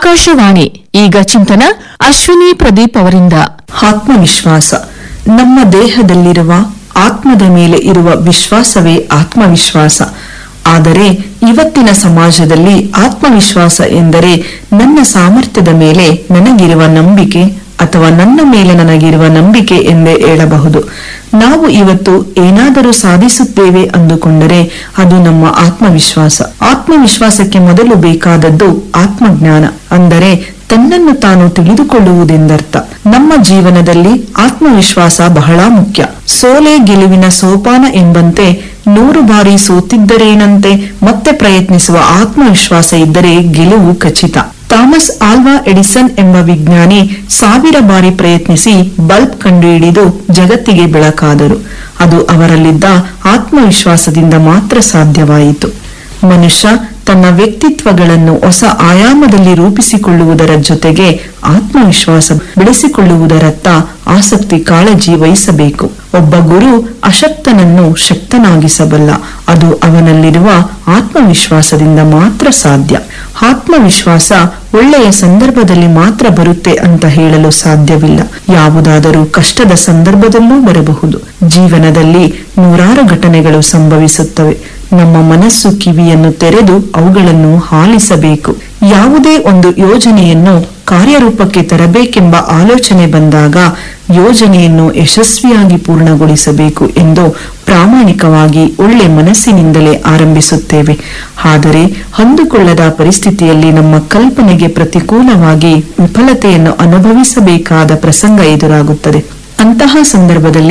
ಆಕಾಶವಾಣಿ ಈಗ ಚಿಂತನ ಅಶ್ವಿನಿ ಪ್ರದೀಪ್ ಅವರಿಂದ ಆತ್ಮವಿಶ್ವಾಸ ನಮ್ಮ ದೇಹದಲ್ಲಿರುವ ಆತ್ಮದ ಮೇಲೆ ಇರುವ ವಿಶ್ವಾಸವೇ ಆತ್ಮವಿಶ್ವಾಸ ಆದರೆ ಇವತ್ತಿನ ಸಮಾಜದಲ್ಲಿ ಆತ್ಮವಿಶ್ವಾಸ ಎಂದರೆ ನನ್ನ ಸಾಮರ್ಥ್ಯದ ಮೇಲೆ ನನಗಿರುವ ನಂಬಿಕೆ ಅಥವಾ ನನ್ನ ಮೇಲೆ ನನಗಿರುವ ನಂಬಿಕೆ ಎಂದೇ ಹೇಳಬಹುದು ನಾವು ಇವತ್ತು ಏನಾದರೂ ಸಾಧಿಸುತ್ತೇವೆ ಅಂದುಕೊಂಡರೆ ಅದು ನಮ್ಮ ಆತ್ಮವಿಶ್ವಾಸ ಆತ್ಮವಿಶ್ವಾಸಕ್ಕೆ ಮೊದಲು ಬೇಕಾದದ್ದು ಆತ್ಮಜ್ಞಾನ ಅಂದರೆ ತನ್ನನ್ನು ತಾನು ತಿಳಿದುಕೊಳ್ಳುವುದೆಂದರ್ಥ ನಮ್ಮ ಜೀವನದಲ್ಲಿ ಆತ್ಮವಿಶ್ವಾಸ ಬಹಳ ಮುಖ್ಯ ಸೋಲೆ ಗೆಲುವಿನ ಸೋಪಾನ ಎಂಬಂತೆ ನೂರು ಬಾರಿ ಸೋತಿದ್ದರೇನಂತೆ ಮತ್ತೆ ಪ್ರಯತ್ನಿಸುವ ಆತ್ಮವಿಶ್ವಾಸ ಇದ್ದರೆ ಗೆಲುವು ಖಚಿತ ಥಾಮಸ್ ಆಲ್ವಾ ಎಡಿಸನ್ ಎಂಬ ವಿಜ್ಞಾನಿ ಸಾವಿರ ಬಾರಿ ಪ್ರಯತ್ನಿಸಿ ಬಲ್ಬ್ ಕಂಡುಹಿಡಿದು ಜಗತ್ತಿಗೆ ಬೆಳಕಾದರು ಅದು ಅವರಲ್ಲಿದ್ದ ಆತ್ಮವಿಶ್ವಾಸದಿಂದ ಮಾತ್ರ ಸಾಧ್ಯವಾಯಿತು ಮನುಷ್ಯ ತನ್ನ ವ್ಯಕ್ತಿತ್ವಗಳನ್ನು ಹೊಸ ಆಯಾಮದಲ್ಲಿ ರೂಪಿಸಿಕೊಳ್ಳುವುದರ ಜೊತೆಗೆ ಆತ್ಮವಿಶ್ವಾಸ ಬೆಳೆಸಿಕೊಳ್ಳುವುದರತ್ತ ಆಸಕ್ತಿ ಕಾಳಜಿ ವಹಿಸಬೇಕು ಒಬ್ಬ ಗುರು ಅಶಕ್ತನನ್ನು ಶಕ್ತನಾಗಿಸಬಲ್ಲ ಅದು ಅವನಲ್ಲಿರುವ ಆತ್ಮವಿಶ್ವಾಸದಿಂದ ಮಾತ್ರ ಸಾಧ್ಯ ಆತ್ಮವಿಶ್ವಾಸ ಒಳ್ಳೆಯ ಸಂದರ್ಭದಲ್ಲಿ ಮಾತ್ರ ಬರುತ್ತೆ ಅಂತ ಹೇಳಲು ಸಾಧ್ಯವಿಲ್ಲ ಯಾವುದಾದರೂ ಕಷ್ಟದ ಸಂದರ್ಭದಲ್ಲೂ ಬರಬಹುದು ಜೀವನದಲ್ಲಿ ನೂರಾರು ಘಟನೆಗಳು ಸಂಭವಿಸುತ್ತವೆ ನಮ್ಮ ಮನಸ್ಸು ಕಿವಿಯನ್ನು ತೆರೆದು ಅವುಗಳನ್ನು ಆಲಿಸಬೇಕು ಯಾವುದೇ ಒಂದು ಯೋಜನೆಯನ್ನು ಕಾರ್ಯರೂಪಕ್ಕೆ ತರಬೇಕೆಂಬ ಆಲೋಚನೆ ಬಂದಾಗ ಯೋಜನೆಯನ್ನು ಯಶಸ್ವಿಯಾಗಿ ಪೂರ್ಣಗೊಳಿಸಬೇಕು ಎಂದು ಪ್ರಾಮಾಣಿಕವಾಗಿ ಒಳ್ಳೆ ಮನಸ್ಸಿನಿಂದಲೇ ಆರಂಭಿಸುತ್ತೇವೆ ಆದರೆ ಹೊಂದಿಕೊಳ್ಳದ ಪರಿಸ್ಥಿತಿಯಲ್ಲಿ ನಮ್ಮ ಕಲ್ಪನೆಗೆ ಪ್ರತಿಕೂಲವಾಗಿ ವಿಫಲತೆಯನ್ನು ಅನುಭವಿಸಬೇಕಾದ ಪ್ರಸಂಗ ಎದುರಾಗುತ್ತದೆ ಅಂತಹ ಸಂದರ್ಭದಲ್ಲಿ